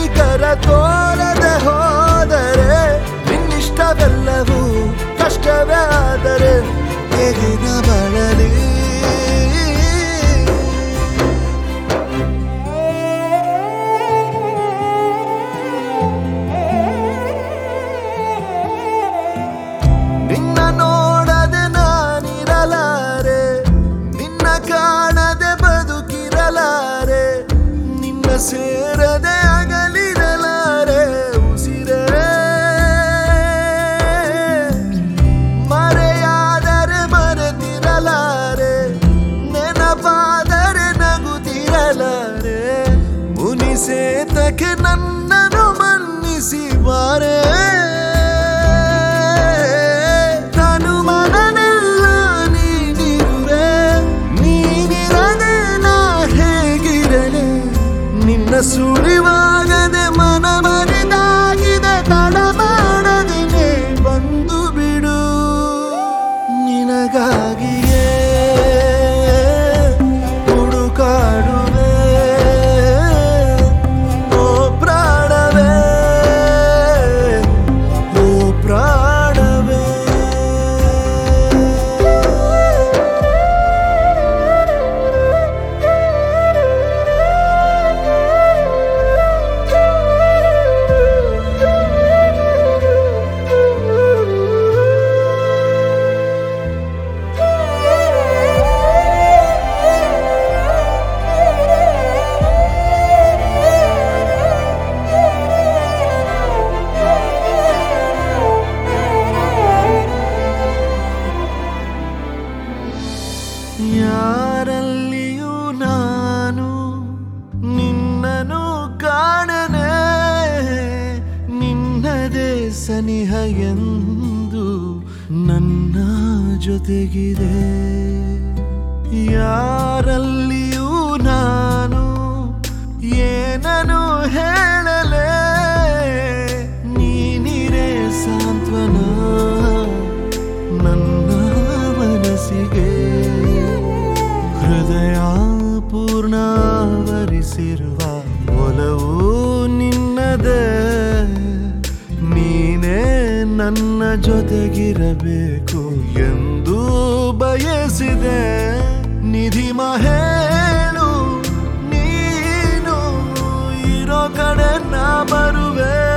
ಕನಿಕರ ತೋರದೆ ಹೋದರೆ ನಿನ್ನಿಷ್ಟವೆಲ್ಲವೂ ಕಷ್ಟವೇ ಆದರೆ ಹೇಗಿನ ಬಳಲಿ ನಿನ್ನ ನೋಡದೆ ನಾನಿರಲಾರೆ ನಿನ್ನ ಕಾಣದೆ ಬದುಕಿರಲಾರೆ ನಿನ್ನ ಸೇರದೆ ಅಗಲಿರಲಾರೆ ಉಸಿರೇ ಮರೆಯಾದರೆ ಮರೆತಿರಲಾರೆ ನೆನಪಾದರೆ ನಗುತ್ತಿರಲಾರೆ ಮುನಿಸೇತಕ್ಕೆ ನನ್ನನ್ನು ಮನ್ನಿಸಿ ಬಾರೆ ನಾನು ಮನನೆಲ್ಲ ನೀನಿರುವೆ ನೀನಿರದೆ ನಾ ಹೇಗಿರಲೆ ನಿನ್ನ ಸುಳಿವಾಗದೆ ಮನ ಮರಿದಾಗಿದೆ ತಡ ಮಾಡದೆ ಬಂದು ಬಿಡು ನಿನಗಾಗಿಯೇ ಹುಡುಕಾಡುವೆ ಓ ಪ್ರಾಣವೇ ಓ ಪ್ರಾಣವೇ ಯಾರಲ್ಲಿಯೂ ನಾನು ನಿನ್ನನು ಕಾಣನೆ ನಿನ್ನದೇ ಸನಿಹ ಎಂದು ನನ್ನ ಜೊತೆಗಿದೆ ಯಾರಲ್ಲಿಯೂ ನಾನು ಏನನು ಹೇಳಲೆ ನೀನಿರೇ ಸಾಂತ್ವನ ನನ್ನ ಮನಸ್ಸಿಗೆ ಹೃದಯ ಪೂರ್ಣಾವರಿಸಿರುವ ಒಲವು ನಿನ್ನದೇ ನೀನೇ ನನ್ನ ಜೊತೆಗಿರಬೇಕು ಎಂದು ಬಯಸಿದೆ ನಿಧಿ ಮಹೇಳು ನೀನು ಇರೋ ಕಡೆ ನಾ ಬರುವೆ